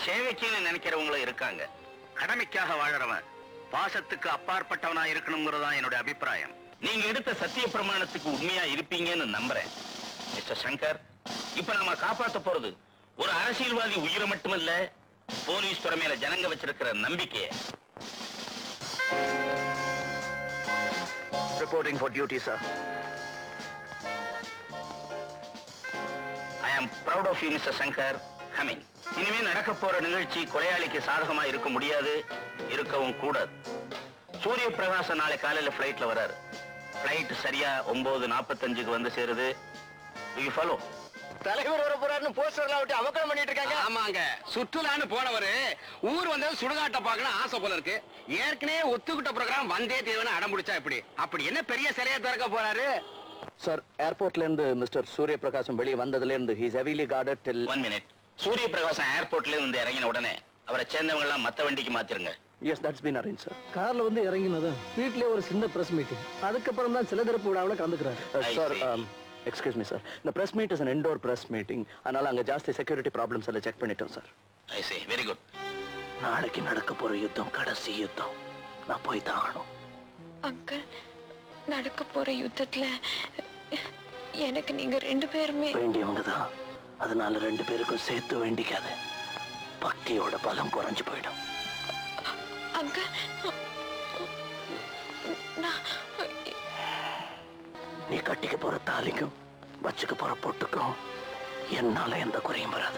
சேவைக்குன்னு நினைக்கிறவங்களும் இருக்காங்க கடமைக்காக வாழறவன் பாசத்துக்கு அப்பாற்பட்டவனா இருக்கணுங்கிறதா என்னோட அபிப்பிராயம் நீங்க எடுத்த சத்திய பிரமாணத்துக்கு உண்மையா இருப்பீங்கன்னு நம்புறேன் மிஸ்டர் சங்கர் இப்ப நம்ம காப்பாத்த போறது ஒரு அரசியல்வாதி உயிரை மட்டுமல்ல போலீஸ் துறை மேல ஜனங்க வச்சிருக்கிற நம்பிக்கைய reporting for duty sir I am proud of you Mister Shankar coming இனிமே நடக்க போற நிகழ்ச்சி கொலையாளிக்கு சாதகமா இருக்க முடியாது இருக்கவும் கூடாது சூரிய பிரகாசம் நாளை காலையில ஃபிளைட்ல வராரு ஃபிளைட் சரியா ஒன்பது நாற்பத்தஞ்சுக்கு வந்து சேருது யூ ஃபாலோ தலைவர் வர போறாருன்னு போஸ்டர்லாம் விட்டு அவக்கலம் பண்ணிட்டு இருக்காங்க ஆமாங்க சுற்றுலான்னு போனவரு ஊர் வந்தது சுடுகாட்ட பார்க்கணும் ஆசை போல இருக்கு ஏற்கனவே ஒத்துக்கிட்ட ப்ரோக்ராம் வந்தே தேவைன்னு அடம் பிடிச்சா இப்படி அப்படி என்ன பெரிய சிலையை திறக்க போறாரு சார் ஏர்போர்ட்ல இருந்து மிஸ்டர் சூரிய பிரகாசம் வெளியே வந்ததுல இருந்து he's heavily guarded till one minute Surya Prakasam ஏர்போர்ட்ல இருந்து இறங்கின உடனே அவரை சேர்ந்தவங்க எல்லாம் மத்த வண்டிக்கு மாத்திருங்க yes that's been arrange sir கார்ல வந்து இறங்கினதும் வீட்லயே ஒரு சின்ன பிரஸ் மீட்டிங் அதுக்கப்புறம் தான் சில திறப்பு விழாவில் கலந்துக்கிறாரு I sir see. Excuse me sir இந்த press meet is indoor press meeting அதனால அங்க ஜாஸ்தி செக்யூரிட்டி ப்ராப்ளம்ஸ் எல்லாம் செக் பண்ணிட்டோம் sir I say very good நாளைக்கு நடக்க போற யுத்தம் கடைசி யுத்தம் நான் போய் தான் ஆகணும் அங்கிள் நடக்க போற யுத்தத்துல எனக்கு நீங்க ரெண்டு பேருமே வேண்டியவங்க தான் அதனால ரெண்டு பேருக்கும் சேர்த்து வேண்டிக்காத பக்தியோட பலம் குறைஞ்சு போயிடும் அங்கிள் நான் நீ கட்டிக்க போற தாலிக்கும் வச்சுக்க போற பொட்டுக்கும் என்னால எந்த குறையும் வராது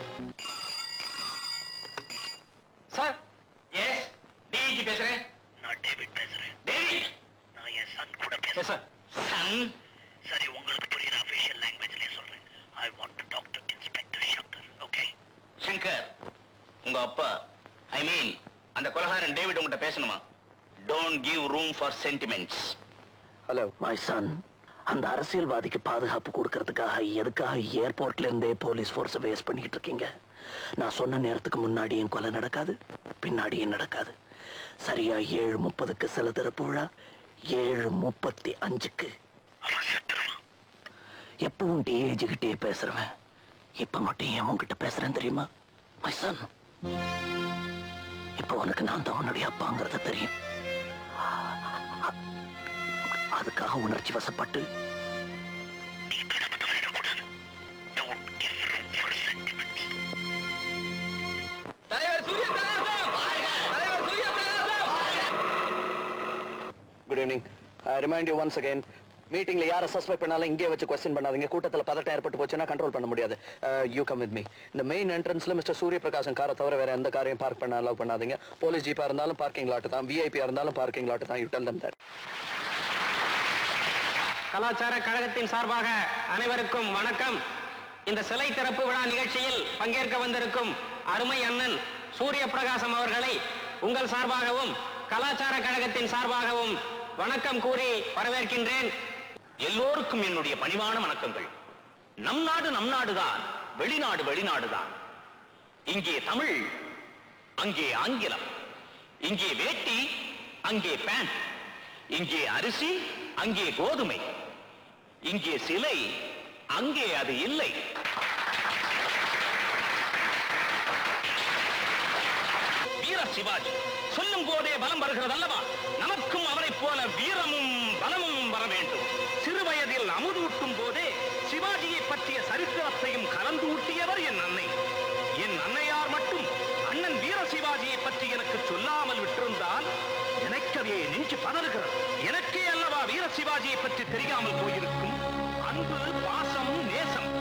சார் எஸ் டிஜி பேசுறேன் நான் டேவிட் பேசுறேன் டேவிட் நான் என் சன் கூட எஸ் சார் சன் சரி உங்களுக்கு புரியுற அபிஷியல் லாங்குவேஜ்லயே சொல்றேன் I want to talk to inspector Shankar okay Shankar உங்க அப்பா ஐ மீன் அந்த கொலகாரன் டேவிட் உங்ககிட்ட பேசணுமா don't give room for sentiments hello my son அந்த அரசியல்வாதிக்கு பாதுகாப்பு கொடுக்கறதுக்காக எதுக்காக ஏர்போர்ட்ல இருந்தே போலீஸ் ஃபோர்ஸை வேஸ்ட் பண்ணிட்டு இருக்கீங்க நான் சொன்ன நேரத்துக்கு முன்னாடியும் கொலை நடக்காது பின்னாடியும் நடக்காது சரியா ஏழு முப்பதுக்கு சில திறப்பு விழா ஏழு முப்பத்தி அஞ்சுக்கு அவன் செத்துருவான் எப்பவும் டிஏஜிக்கிட்டே பேசுறவன் இப்ப மட்டும் ஏன் உன்கிட்ட பேசுறேன் தெரியுமா மை சன் இப்ப உனக்கு நான் தான் உன்னுடைய அப்பாங்கிறது தெரியும் அதுக்காக உணர்ச்சி வசப்பட்டு நீ கடமை தவறிடக்கூடாது Don't give room for sentiments. தலைவர் சூரிய பிரகாசம் தலைவர் Surya Prakasam good evening I remind you once again மீட்டிங்ல யாரை சஸ்பெக்ட் பண்ணாலும் இங்கே வச்சு கொஸ்டின் பண்ணாதீங்க கூட்டத்துல பதட்டம் ஏற்பட்டு போச்சுன்னா கண்ட்ரோல் பண்ண முடியாது யூ கம் வித் மீ இந்த மெயின் என்ட்ரன்ஸ்ல மிஸ்டர் சூரிய பிரகாசம் காரை தவிர வேற எந்த காரையும் பார்க் பண்ண அலோவ் பண்ணாதீங்க போலீஸ் ஜீப்பா இருந்தாலும் பார்க்கிங் லாட் தான் விஐபியா இருந்தாலும் பார்க்கிங் லாட் தான் யூ டெல் தம் தட் கலாச்சார கழகத்தின் சார்பாக அனைவருக்கும் வணக்கம் இந்த சிலை திறப்பு விழா நிகழ்ச்சியில் பங்கேற்க வந்திருக்கும் அருமை அண்ணன் சூரிய பிரகாசம் அவர்களை உங்கள் சார்பாகவும் கலாச்சார கழகத்தின் சார்பாகவும் வணக்கம் கூறி வரவேற்கின்றேன் எல்லோருக்கும் என்னுடைய பணிவான வணக்கங்கள் நம் நாடு நம் நாடுதான் வெளிநாடு வெளிநாடுதான் இங்கே தமிழ் அங்கே ஆங்கிலம் இங்கே வேட்டி அங்கே பேண்ட் இங்கே அரிசி அங்கே கோதுமை இங்கே சிலை அங்கே அது இல்லை வீர சிவாஜி சொல்லும் போதே பலம் வருகிறது அல்லவா நமக்கும் அவரைப் போல வீரமும் பலமும் வர வேண்டும் சிறு வயதில் அமுதூட்டும் போதே சிவாஜியை பற்றிய சரித்திரத்தையும் கலந்து ஊட்டியவர் என் அன்னை என் அன்னையார் மட்டும் அண்ணன் வீர சிவாஜியை பற்றி எனக்கு சொல்லாமல் விட்டிருந்தால் எனக்கவே நெஞ்சு பதறுகிறது எனக்கே அல்லவா வீர சிவாஜியை பற்றி தெரியாமல் போயிருக்கும் அன்பு பாசம் நேசம்